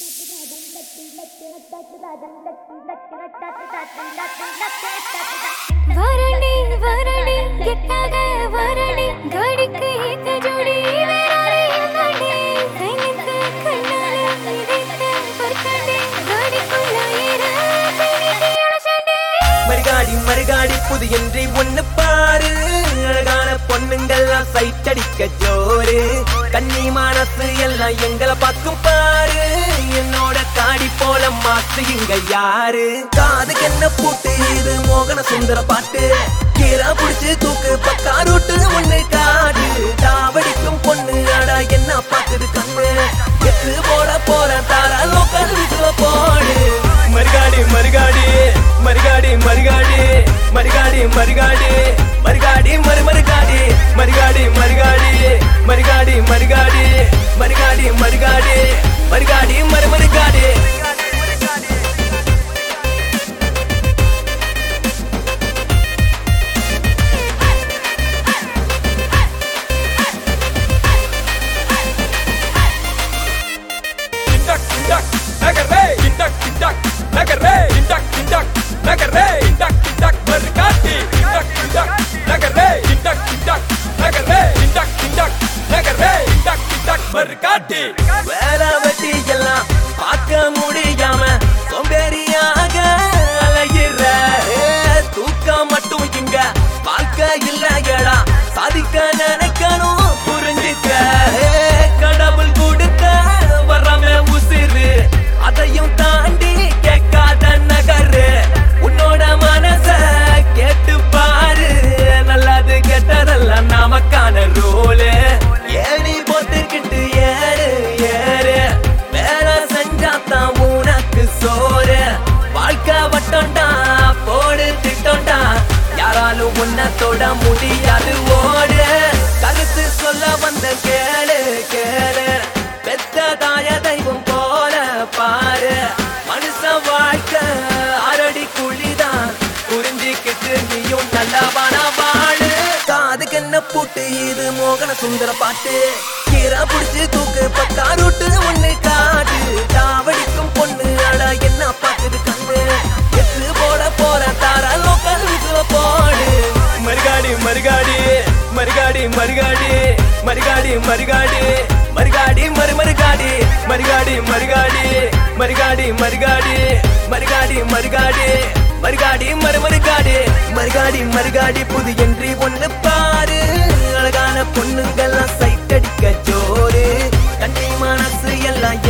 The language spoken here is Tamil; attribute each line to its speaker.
Speaker 1: வரணி வரணி கிட்டாக வரணி காடிக்கு ஏத்த ஜோடி வேறாரே இல்லடி கைனிக்கு கண்ணால இதைத்த பர்க்கண்டே காடிக்குள்ள ஏற கைனிக்கு அழச்சண்டே
Speaker 2: மறுகாடி மறுகாடி புது என்றை ஒண்ணு பாரு அழகான பொண்ணுங்கெல்லாம் சைட் அடிக்க ஜோரு கன்னி மனசு எல்லாம் எங்களை பார்க்கும் பாரு என்னோட காடி போல மாத்து இங்க யாரு காதுக்கு என்ன பூட்டு இது மோகன சுந்தர பாட்டு கீரா புடிச்சு தூக்கு பக்கா ரூட்டு ஒண்ணு காடு தாவடிக்கும் பொண்ணு அடா என்ன பாக்குது கண்ணு எத்து போட போற தாரா லோக்கல் வீட்டுல போடு மறுகாடி மறுகாடி மறுகாடி மறுகாடி மறுகாடி மறுகாடி மறுகாடி மறு மறுகாடி மறுகாடி மறுகாடி மறுகாடி மறுகாடி மறுகாடி மறுகாடி மறுகாடி மறு மறுகாடி
Speaker 3: Tindak tindak nagarre tindak tindak nagarre tindak tindak nagarre tindak tindak berkati tindak tindak nagarre tindak tindak nagarre tindak tindak nagarre tindak tindak berkati
Speaker 2: வேலை வெட்டி எல்லாம் பார்க்க முடியாம சோம்பேறியாக அலைகிற தூக்கம் மட்டும் இங்க வாழ்க்கை இல்லையடா சாதிக்க நினைக்கணும் புரிஞ்சுக்க கடவுள் கொடுத்த வராம உசிறு அதையும் தாண்டி கேட்காத நகரு உன்னோட மனச கேட்டு பாரு நல்லது கெட்டதெல்லாம் நமக்கான ரோலு ஏணி போட்டுக்கிட்டு ஏறு ஏறு வேலை செஞ்சாத்தான் உனக்கு சோறு வாழ்க்கை வட்டம்டா போடு திட்டம்டா யாராலும் உன்னை தொட முடியாது ஓடு கருத்து சொல்ல வந்த கேளு கேளு பெத்த தாய தெய்வம் போல பாரு மனுஷ வாழ்க்கை அரடி குழிதான் புரிஞ்சுக்கிட்டு நீயும் நல்லவனா வாழு காதுக்கு என்ன பூட்டு இது மோகன சுந்தர பாட்டு கீரா புடிச்சு தூக்கு பக்கா ரூட்டு ஒண்ணு காட்டு தாவடிக்கும் பொண்ணு அடா என்ன பாக்குது கண்ணு எத்து போட போற தாரா லோக்கல் வீட்டுல போடு மறுகாடி மறுகாடி மறுகாடி மறுகாடி மறுகாடி மறுகாடி மறுகாடி மறு மறுகாடி மறுகாடி மறுகாடி மறுகாடி மறுகாடி மறுகாடி மறுகாடி மறுகாடி மறு மறுகாடி மறுகாடி மறுகாடி புது என்றி ஒண்ணு பாரு அழகான பொண்ணுங்கெல்லாம் சைட் அடிக்க ஜோரு கண்ணி மனசு எல்லாம்